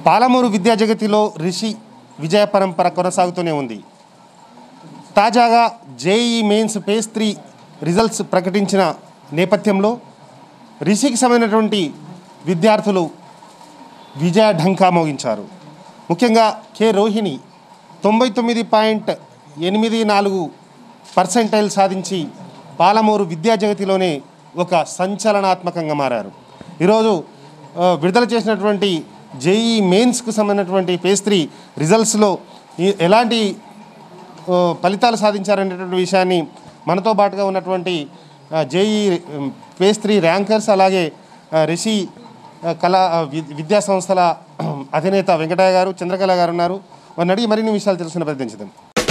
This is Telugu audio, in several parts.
పాలమూరు విద్యా జగతిలో రిషి విజయ పరంపర కొనసాగుతూనే ఉంది తాజాగా JEE mains phase three results ప్రకటించిన నేపథ్యంలో రిషికి సంబంధించినటువంటి విద్యార్థులు విజయ ఢంకా మోగించారు ముఖ్యంగా కె రోహిణి తొంభై తొమ్మిది పాయింట్ ఎనిమిది నాలుగు పర్సెంటైల్ సాధించి పాలమూరు విద్యా జగతిలోనే ఒక సంచలనాత్మకంగా మారారు ఈరోజు ఆ, విడుదల చేసినటువంటి జేఈ మెయిన్స్కు సంబంధించినటువంటి పేస్ త్రీ రిజల్ట్స్లో ఈ- ఎలాంటి ఆ, ఫలితాలు సాధించారనేటువంటి విషయాన్ని మనతో పాటుగా ఉన్నటువంటి జేఈ పేస్ త్రీ ర్యాంకర్స్ అలాగే ఆ, రిషి ఆ, కళా ఆ, వి- విద్యా సంస్థల అధినేత వెంకటయ్య గారు చంద్రకళ గారు ఉన్నారు వారిని అడిగి మరిన్ని విషయాలు తెలుసుకునే ప్రయత్నించుదాం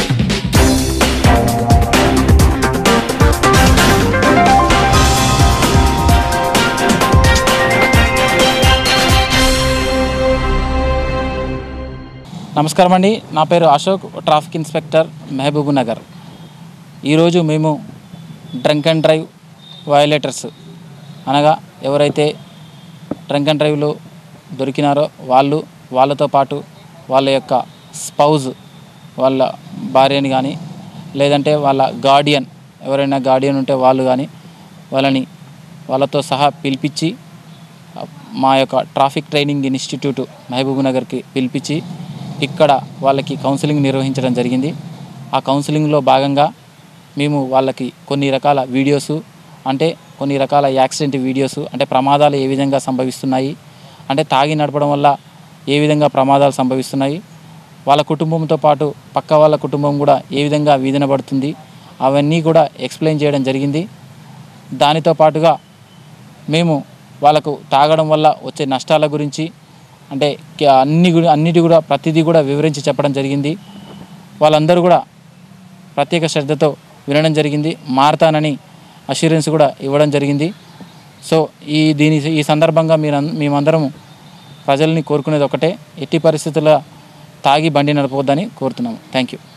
నమస్కారం అండి నా పేరు Ashok traffic inspector Mahabubnagar ఈరోజు మేము డ్రంక్ అండ్ డ్రైవ్ వయోలేటర్స్ అనగా ఎవరైతే డ్రంక్ అండ్ డ్రైవ్లో దొరికినారో వాళ్ళు వాళ్ళతో పాటు వాళ్ళ యొక్క స్పౌజ్ వాళ్ళ భార్యని కానీ లేదంటే వాళ్ళ గార్డియన్ ఎవరైనా గార్డియన్ ఉంటే వాళ్ళు కానీ వాళ్ళని వాళ్ళతో సహా పిలిపించి మా యొక్క ట్రాఫిక్ ట్రైనింగ్ ఇన్స్టిట్యూట్ మహబూబ్ నగర్కి పిలిపించి ఇక్కడ వాళ్ళకి కౌన్సిలింగ్ నిర్వహించడం జరిగింది ఆ కౌన్సిలింగ్లో భాగంగా మేము వాళ్ళకి కొన్ని రకాల వీడియోస్ అంటే కొన్ని రకాల యాక్సిడెంట్ వీడియోస్ అంటే ప్రమాదాలు ఏ విధంగా సంభవిస్తున్నాయి అంటే తాగి నడపడం వల్ల ఏ విధంగా ప్రమాదాలు సంభవిస్తున్నాయి వాళ్ళ కుటుంబంతో పాటు పక్క వాళ్ళ కుటుంబం కూడా ఏ విధంగా వీధిన పడుతుంది అవన్నీ కూడా ఎక్స్ప్లెయిన్ చేయడం జరిగింది దానితో పాటుగా మేము వాళ్ళకు తాగడం వల్ల వచ్చే నష్టాల గురించి అంటే కి- అన్ని కూడా అన్నిటి కూడా ప్రతిదీ కూడా వివరించి చెప్పడం జరిగింది వాళ్ళందరూ కూడా ప్రత్యేక శ్రద్ధతో వినడం జరిగింది మారతానని అష్యూరెన్స్ కూడా ఇవ్వడం జరిగింది సో ఈ దీని ఈ సందర్భంగా మీరు మేమందరం ప్రజల్ని కోరుకునేది ఒకటే ఎట్టి పరిస్థితుల్లో తాగి బండి నడపవద్దని కోరుతున్నాము థ్యాంక్ యూ